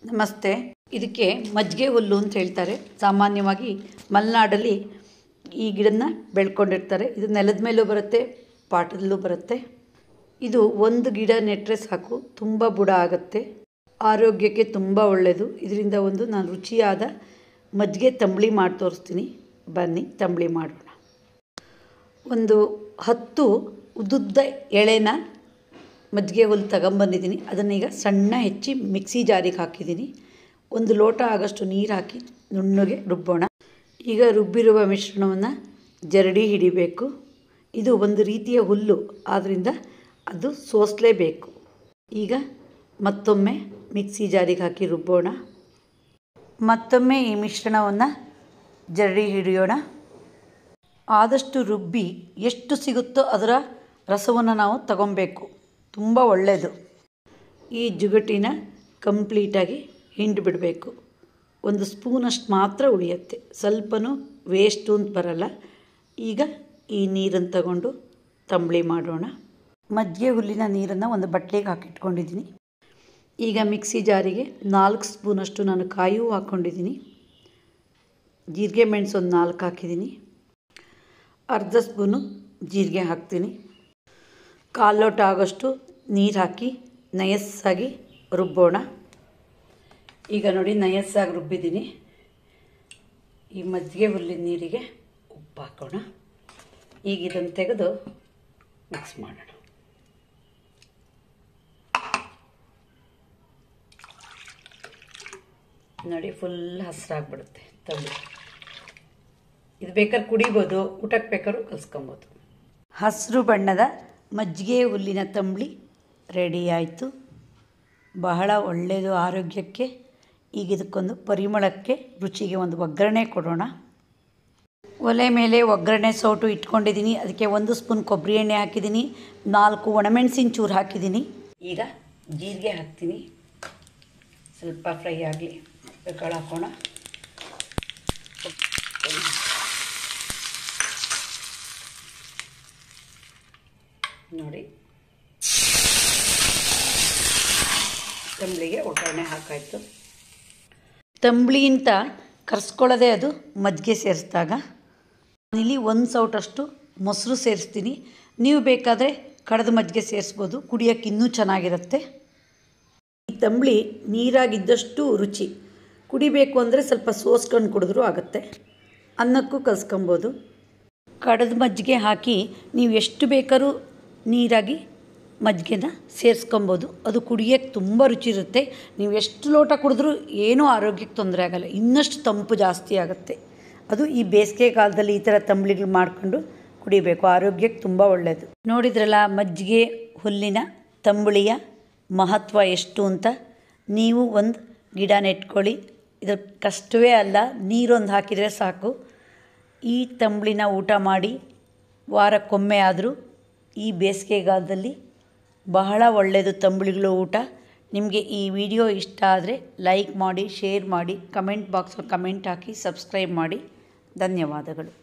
ನಮಸ್ತೆ ಇದಕ್ಕೆ ಮಜ್ಜಿಗೆ ಹುಲ್ಲು ಅಂತ ಹೇಳ್ತಾರೆ ಸಾಮಾನ್ಯವಾಗಿ ಮಲೆನಾಡಲ್ಲಿ ಈ ಗಿಡನ ಬೆಳ್ಕೊಂಡಿರ್ತಾರೆ ಇದು ನೆಲದ ಮೇಲೂ ಬರುತ್ತೆ ಪಾಟದಲ್ಲೂ ಬರುತ್ತೆ ಇದು ಒಂದು ಗಿಡ ನೆಟ್ಟರೆ ಸಾಕು ತುಂಬ ಬುಡ ಆಗುತ್ತೆ ಆರೋಗ್ಯಕ್ಕೆ ತುಂಬ ಒಳ್ಳೆಯದು ಇದರಿಂದ ಒಂದು ನಾನು ರುಚಿಯಾದ ಮಜ್ಜಿಗೆ ತಂಬಳಿ ಮಾಡಿ ತೋರಿಸ್ತೀನಿ ಬನ್ನಿ ತಂಬಳಿ ಮಾಡೋಣ ಒಂದು ಹತ್ತು ಉದ್ದುದ್ದ ಎಳೆನ ಮಜ್ಜಿಗೆ ಹುಲ್ಲು ತಗೊಂಬಂದಿದ್ದೀನಿ ಅದನ್ನೀಗ ಸಣ್ಣ ಹೆಚ್ಚಿ ಮಿಕ್ಸಿ ಜಾರಿಗೆ ಹಾಕಿದ್ದೀನಿ ಒಂದು ಲೋಟ ಆಗಷ್ಟು ನೀರು ಹಾಕಿ ನುಣ್ಣಗೆ ರುಬ್ಬೋಣ ಈಗ ರುಬ್ಬಿರುವ ಮಿಶ್ರಣವನ್ನು ಜರಡಿ ಹಿಡಿಬೇಕು ಇದು ಒಂದು ರೀತಿಯ ಹುಲ್ಲು ಆದ್ದರಿಂದ ಅದು ಸೋಸಲೇಬೇಕು ಈಗ ಮತ್ತೊಮ್ಮೆ ಮಿಕ್ಸಿ ಜಾರಿಗೆ ಹಾಕಿ ರುಬ್ಬೋಣ ಮತ್ತೊಮ್ಮೆ ಈ ಮಿಶ್ರಣವನ್ನು ಜರಡಿ ಹಿಡಿಯೋಣ ಆದಷ್ಟು ರುಬ್ಬಿ ಎಷ್ಟು ಸಿಗುತ್ತೋ ಅದರ ರಸವನ್ನು ನಾವು ತಗೊಬೇಕು ತುಂಬ ಒಳ್ಳೆಯದು ಈ ಜುಗಟಿನ ಕಂಪ್ಲೀಟಾಗಿ ಹಿಂಡಿ ಬಿಡಬೇಕು ಒಂದು ಸ್ಪೂನಷ್ಟು ಮಾತ್ರ ಉಳಿಯುತ್ತೆ ಸ್ವಲ್ಪನೂ ವೇಸ್ಟು ಅಂತ ಬರಲ್ಲ ಈಗ ಈ ನೀರನ್ನು ತಗೊಂಡು ತಂಬಳಿ ಮಾಡೋಣ ಮಜ್ಜಿಗೆ ಹುಲ್ಲಿನ ನೀರನ್ನು ಒಂದು ಬಟ್ಲಿಗೆ ಹಾಕಿಟ್ಕೊಂಡಿದ್ದೀನಿ ಈಗ ಮಿಕ್ಸಿ ಜಾರಿಗೆ ನಾಲ್ಕು ಸ್ಪೂನಷ್ಟು ನಾನು ಕಾಯೂ ಹಾಕ್ಕೊಂಡಿದ್ದೀನಿ ಜೀರಿಗೆ ಮೆಣಸು ಒಂದು ನಾಲ್ಕು ಹಾಕಿದ್ದೀನಿ ಅರ್ಧ ಸ್ಪೂನು ಜೀರಿಗೆ ಹಾಕ್ತೀನಿ ಕಾಲು ಲೋಟ ಆಗೋಷ್ಟು ನೀರು ಹಾಕಿ ನಯಸ್ಸಾಗಿ ರುಬ್ಬೋಣ ಈಗ ನೋಡಿ ನಯಸ್ಸಾಗಿ ರುಬ್ಬಿದ್ದೀನಿ ಈ ಮಜ್ಜಿಗೆ ಹುಲ್ಲಿನ ನೀರಿಗೆ ಉಪ್ಪು ಹಾಕೋಣ ಈಗ ಇದನ್ನು ತೆಗೆದು ಮಿಕ್ಸ್ ಮಾಡೋಣ ನೋಡಿ ಫುಲ್ ಹಸಿರಾಗ್ಬಿಡುತ್ತೆ ತಂಬಳಿ ಇದು ಬೇಕಾದ್ರೆ ಕುಡಿಬೋದು ಊಟಕ್ಕೆ ಬೇಕಾದ್ರೂ ಕಲ್ಸ್ಕೊಬೋದು ಹಸಿರು ಬಣ್ಣದ ಮಜ್ಜಿಗೆ ಹುಲ್ಲಿನ ತಂಬಳಿ ರೆಡಿ ಆಯಿತು ಬಹಳ ಒಳ್ಳೆಯದು ಆರೋಗ್ಯಕ್ಕೆ ಈಗ ಇದಕ್ಕೊಂದು ಪರಿಮಳಕ್ಕೆ ರುಚಿಗೆ ಒಂದು ಒಗ್ಗರಣೆ ಕೊಡೋಣ ಒಲೆ ಮೇಲೆ ಒಗ್ಗರಣೆ ಸೌಟು ಇಟ್ಕೊಂಡಿದ್ದೀನಿ ಅದಕ್ಕೆ ಒಂದು ಸ್ಪೂನ್ ಕೊಬ್ಬರಿ ಎಣ್ಣೆ ಹಾಕಿದ್ದೀನಿ ನಾಲ್ಕು ಒಣಮೆಣಸಿನ ಚೂರು ಹಾಕಿದ್ದೀನಿ ಈಗ ಜೀರಿಗೆ ಹಾಕ್ತೀನಿ ಸ್ವಲ್ಪ ಫ್ರೈ ಆಗಲಿ ಕಾಳು ಹಾಕೋಣ ನೋಡಿ ತಂಬಳಿಗೆ ಒಗ್ಗರಣೆ ಹಾಕಾಯಿತು ತಂಬಳಿ ಅಂತ ಕರ್ಸ್ಕೊಳ್ಳೋದೇ ಅದು ಮಜ್ಜಿಗೆ ಸೇರಿಸಿದಾಗ ನಾನಿಲ್ಲಿ ಒಂದು ಸೌಟಷ್ಟು ಮೊಸರು ಸೇರಿಸ್ತೀನಿ ನೀವು ಬೇಕಾದರೆ ಕಡದ ಮಜ್ಜಿಗೆ ಸೇರಿಸ್ಬೋದು ಕುಡಿಯೋಕ್ಕೆ ಇನ್ನೂ ಚೆನ್ನಾಗಿರುತ್ತೆ ಈ ತಂಬಳಿ ನೀರಾಗಿದ್ದಷ್ಟು ರುಚಿ ಕುಡಿಬೇಕು ಅಂದರೆ ಸ್ವಲ್ಪ ಸೋಸ್ಕೊಂಡು ಕುಡಿದ್ರೂ ಆಗುತ್ತೆ ಅನ್ನಕ್ಕೂ ಕಲ್ಸ್ಕೊಬೋದು ಕಡದ ಮಜ್ಜಿಗೆ ಹಾಕಿ ನೀವು ಎಷ್ಟು ಬೇಕಾದ್ರೂ ನೀರಾಗಿ ಮಜ್ಜಿಗೆನ ಸೇರಿಸ್ಕೊಬೋದು ಅದು ಕುಡಿಯೋಕ್ಕೆ ತುಂಬ ರುಚಿ ಇರುತ್ತೆ ನೀವು ಎಷ್ಟು ಲೋಟ ಕುಡಿದ್ರೂ ಏನೂ ಆರೋಗ್ಯಕ್ಕೆ ತೊಂದರೆ ಆಗೋಲ್ಲ ಇನ್ನಷ್ಟು ತಂಪು ಜಾಸ್ತಿ ಆಗುತ್ತೆ ಅದು ಈ ಬೇಸಿಗೆ ಕಾಲದಲ್ಲಿ ಈ ಥರ ತಂಬಳಿಗಳು ಮಾಡಿಕೊಂಡು ಕುಡಿಬೇಕು ಆರೋಗ್ಯಕ್ಕೆ ತುಂಬ ಒಳ್ಳೆಯದು ನೋಡಿದ್ರಲ್ಲ ಮಜ್ಜಿಗೆ ಹುಲ್ಲಿನ ತಂಬಳಿಯ ಮಹತ್ವ ಎಷ್ಟು ಅಂತ ನೀವು ಒಂದು ಗಿಡ ನೆಟ್ಕೊಳ್ಳಿ ಇದು ಕಷ್ಟವೇ ಅಲ್ಲ ನೀರೊಂದು ಹಾಕಿದರೆ ಸಾಕು ಈ ತಂಬಳಿನ ಊಟ ಮಾಡಿ ವಾರಕ್ಕೊಮ್ಮೆ ಆದರೂ ಈ ಬೇಸಿಗೆಗಾಲದಲ್ಲಿ ಬಹಳ ಒಳ್ಳೆಯದು ತಂಬಳಿಗಳು ಊಟ ನಿಮಗೆ ಈ ವಿಡಿಯೋ ಇಷ್ಟ ಆದರೆ ಲೈಕ್ ಮಾಡಿ ಶೇರ್ ಮಾಡಿ ಕಮೆಂಟ್ ಬಾಕ್ಸಲ್ಲಿ ಕಮೆಂಟ್ ಹಾಕಿ ಸಬ್ಸ್ಕ್ರೈಬ್ ಮಾಡಿ ಧನ್ಯವಾದಗಳು